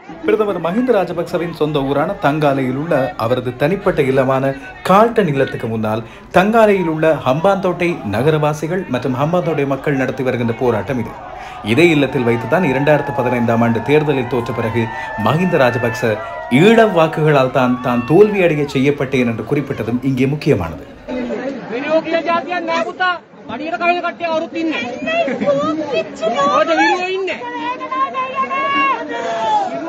பிரதமர் மஹிந்த ராஜபக்சவின் சொந்த ஊரான தங்காலையில் உள்ள அவரது தனிப்பட்ட இல்லமான கால்டன் இல்லத்துக்கு முன்னால் தங்காலையில் உள்ள ஹம்பாந்தோட்டை நகரவாசிகள் மற்றும் ஹம்பாந்தோட்டை மக்கள் நடத்தி வருகின்ற போராட்டம் இது இதே இல்லத்தில் வைத்துதான் இரண்டாயிரத்து பதினைந்தாம் ஆண்டு தேர்தலில் தோற்ற பிறகு மஹிந்த ராஜபக்ச ஈழ வாக்குகளால் தான் தான் தோல்வியடைய செய்யப்பட்டேன் என்று குறிப்பிட்டதும் இங்கே முக்கியமானது විරෝගිය ජාතියක් නෑ පුතා. පඩියට කවෙන කට්ටිය අවුරුත් ඉන්නේ. ඔය විරුව ඉන්නේ.